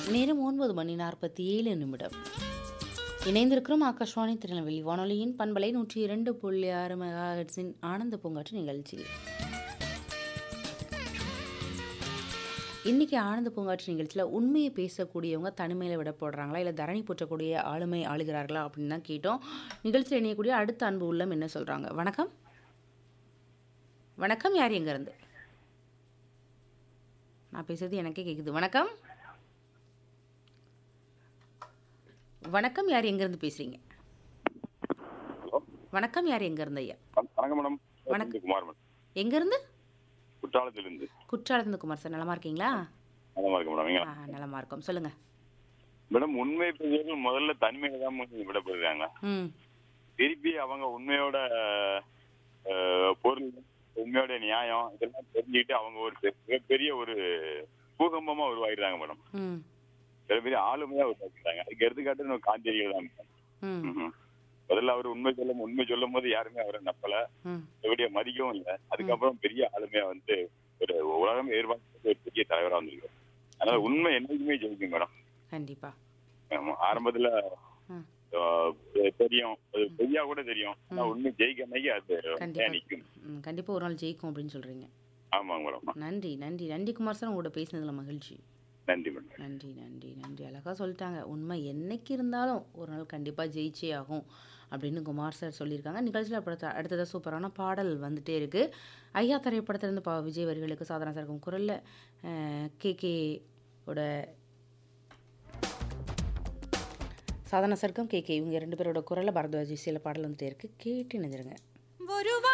நேரம் ஒன்பது மணி நாற்பத்தி ஏழு நிமிடம் இணைந்திருக்கிறோம் ஆகாஷ்வாணி திருநெல்வேலி வானொலியின் பண்பலை நூற்றி இரண்டு புள்ளி ஆறு மெகாஹெட்ஸின் ஆனந்த பூங்காற்று நிகழ்ச்சி இன்றைக்கி ஆனந்த பூங்காற்று நிகழ்ச்சியில் உண்மையை பேசக்கூடியவங்க தனிமையில் விட போடுறாங்களா இல்லை தரணி போற்றக்கூடிய ஆளுமை ஆளுகிறார்களா அப்படின்னு தான் கேட்டோம் நிகழ்ச்சியில் இணையக்கூடிய அடுத்த அன்பு உள்ளம் என்ன சொல்கிறாங்க வணக்கம் வணக்கம் யார் எங்கேருந்து நான் பேசுறது எனக்கே கேட்குது வணக்கம் வணக்கம் யார் எங்கேருந்து பேசுகிறீங்க வணக்கம் யார் எங்கேருந்து ஐயா வணக்கம் மேடம் வணக்கம். குமார் மேடம் எங்கேருந்து குற்றாலத்திலிருந்து குற்றாலத்துலேருந்து குமார் சார் நலமா இருக்கீங்களா நலமா இருக்கு மேடம் ஆ நலமா இருக்கோம் சொல்லுங்கள் மேடம் உண்மை பேசுறது முதல்ல தனிமையில தான் மேடம் விட போயிருக்காங்க ம் திருப்பி அவங்க உண்மையோட அஹ், பொருள் உண்மையோட நியாயம் இதெல்லாம் தெரிஞ்சுக்கிட்டு அவங்க ஒரு பெ- மிகப்பெரிய ஒரு பூகம்பமா உருவாகிடுறாங்க மேடம் ம் பெரிய ஆளுமையா உருவாக்கிட்டாங்க அதுக்கு எடுத்துக்காட்டு நம்ம காந்தியடிகள் தான் மேடம். ம் ம்ஹும். முதல்ல அவர் உண்மை சொல்லும் உண்மை சொல்லும் போது யாருமே அவரை நப்பல ம் எப்படியா மதிக்கவும் இல்லை அதுக்கப்புறம் பெரிய ஆளுமையா வந்து ஒரு உலகம் எதிர்பார்த்து ஒரு பெரிய தலைவரா வந்திருக்காரு அதனால உண்மை என்னைக்குமே ஜெயிக்கும் மேடம் கண்டிப்பாக ஆமா. ஆரம்பத்துல ம் ஆஹ், தெரியும் அது பொய்யா கூட தெரியும் ஆனா உண்மை ஜெயிக்க அன்னைக்கு அது கண்டிப்பா. நிற்கும் ம் கண்டிப்பாக ஒரு நாள் ஜெயிக்கும் அப்படின்னு சொல்கிறீங்க ஆமாங்க மேடம் நன்றி நன்றி நன்றி குமார் சார் உங்களோட பேசினதில் மகிழ்ச்சி நன்றி மேடம் நன்றி நன்றி நன்றி அழகாக சொல்லிட்டாங்க உண்மை என்னைக்கு இருந்தாலும் ஒரு நாள் கண்டிப்பாக ஜெயிச்சே ஆகும் அப்படின்னு குமார் சார் சொல்லியிருக்காங்க நிகழ்ச்சியில் அடுத்த அடுத்ததாக சூப்பரான பாடல் வந்துட்டே இருக்குது ஐயா திரைப்படத்திலிருந்து பா விஜய் வரிகளுக்கு சாதனா சர்க்கும் குரலில் கே கே ஓட சாதனா சர்க்கம் கே கே இவங்க ரெண்டு பேரோட குரலில் பரத்வாஜி சில பாடல் வந்துட்டே இருக்குது கேட்டு நினைஞ்சிருங்க ஒரு